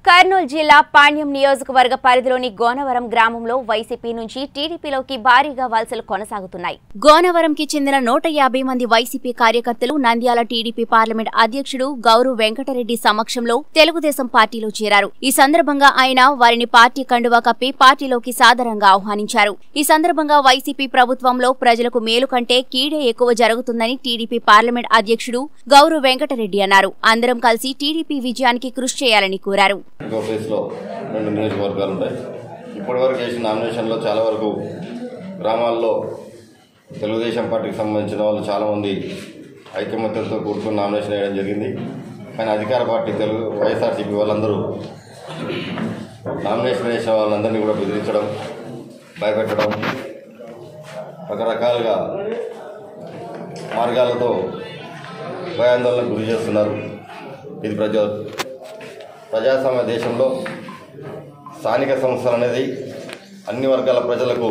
కర్నూలు జిల్లా పాణ్యం నియోజకవర్గ పరిధిలోని గోనవరం గ్రామంలో వైసీపీ నుంచి టీడీపీలోకి భారీగా వలసలు కొనసాగుతున్నాయి గోనవరంకి చెందిన నూట యాభై మంది వైసీపీ కార్యకర్తలు నంద్యాల టీడీపీ పార్లమెంట్ అధ్యక్షుడు గౌరు వెంకటరెడ్డి సమక్షంలో తెలుగుదేశం పార్టీలో చేరారు ఈ సందర్భంగా ఆయన వారిని పార్టీ కండువా కప్పి పార్టీలోకి సాదరంగా ఆహ్వానించారు ఈ సందర్భంగా వైసీపీ ప్రభుత్వంలో ప్రజలకు మేలు కంటే కీడే ఎక్కువ జరుగుతుందని టీడీపీ పార్లమెంట్ అధ్యక్షుడు గౌరు వెంకటరెడ్డి అన్నారు అందరం కలిసి టీడీపీ విజయానికి కృషి చేయాలని కోరారు ఇంకో ప్లేస్లో రెండు నియోజకవర్గాలు ఉంటాయి ఇప్పటివరకు చేసిన నామినేషన్లో చాలా వరకు గ్రామాల్లో తెలుగుదేశం పార్టీకి సంబంధించిన వాళ్ళు చాలామంది ఐకమత్యంతో కూడుకుని నామినేషన్ వేయడం జరిగింది కానీ అధికార పార్టీ తెలుగు వైఎస్ఆర్సీపీ వాళ్ళందరూ నామినేషన్ వేసిన వాళ్ళందరినీ కూడా బెదిరించడం భయపెట్టడం రకరకాలుగా మార్గాలతో భయాందోళనకు గురి చేస్తున్నారు ఇది ప్రజా ప్రజాస్వామ్య దేశంలో స్థానిక సంస్థలు అనేది అన్ని వర్గాల ప్రజలకు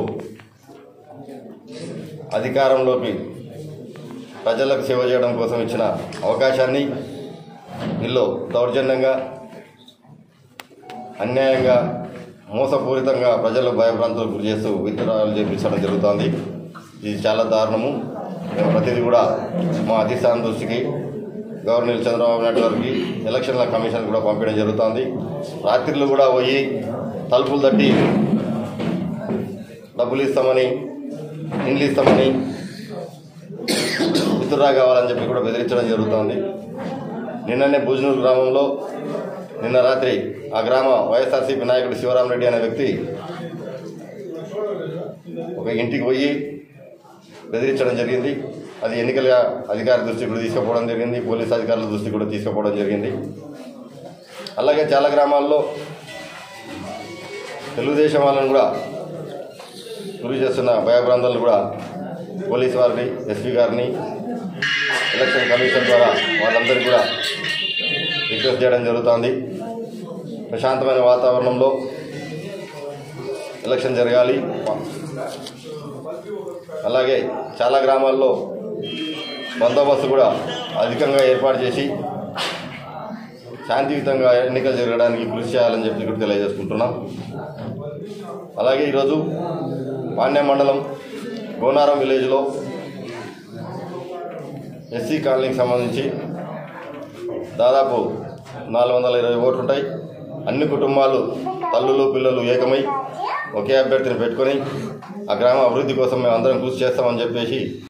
అధికారంలోకి ప్రజలకు సేవ చేయడం కోసం ఇచ్చిన అవకాశాన్ని వీళ్ళు దౌర్జన్యంగా అన్యాయంగా మోసపూరితంగా ప్రజలు భయభ్రాంతులకు గురి చేస్తూ విత్తనాలు చేపించడం జరుగుతోంది ఇది చాలా దారుణము మేము ప్రతిదీ కూడా మా అధిష్టానం దృష్టికి గవర్నర్ చంద్రబాబు నాయుడు గారికి ఎలక్షన్ల కమిషన్ కూడా పంపించడం జరుగుతోంది రాత్రిళ్ళు కూడా పోయి తలుపులు తట్టి డబ్బులు ఇస్తామని ఇండ్లు ఇస్తామని విత్తురా కావాలని చెప్పి కూడా బెదిరించడం జరుగుతోంది నిన్ననే భుజనూరు గ్రామంలో నిన్న రాత్రి ఆ గ్రామ వైఎస్ఆర్సీపీ నాయకుడు శివరామరెడ్డి అనే వ్యక్తి ఒక ఇంటికి పోయి బెదిరించడం జరిగింది అది ఎన్నికల అధికారి దృష్టికి కూడా తీసుకుపోవడం జరిగింది పోలీస్ అధికారుల దృష్టికి కూడా తీసుకుపోవడం జరిగింది అలాగే చాలా గ్రామాల్లో తెలుగుదేశం వాళ్ళని కూడా గురి చేస్తున్న భయభ్రాంతాలు కూడా పోలీస్ వారిని ఎస్పీ గారిని ఎలక్షన్ కమిషన్ ద్వారా వాళ్ళందరికీ కూడా రిక్వెస్ట్ చేయడం జరుగుతోంది ప్రశాంతమైన వాతావరణంలో ఎలక్షన్ జరగాలి అలాగే చాలా గ్రామాల్లో బందోబస్తు కూడా అధికంగా ఏర్పాటు చేసి శాంతియుతంగా ఎన్నికలు జరగడానికి కృషి చేయాలని చెప్పి ఇక్కడ తెలియజేసుకుంటున్నాం అలాగే ఈరోజు పాండ్య మండలం గోనారం విలేజ్లో ఎస్సీ కాలనీకి సంబంధించి దాదాపు నాలుగు వందల ఇరవై ఓట్లు ఉంటాయి అన్ని కుటుంబాలు తల్లులు పిల్లలు ఏకమై ఒకే అభ్యర్థిని పెట్టుకొని ఆ గ్రామ అభివృద్ధి కోసం మేము అందరం కృషి చేస్తామని చెప్పేసి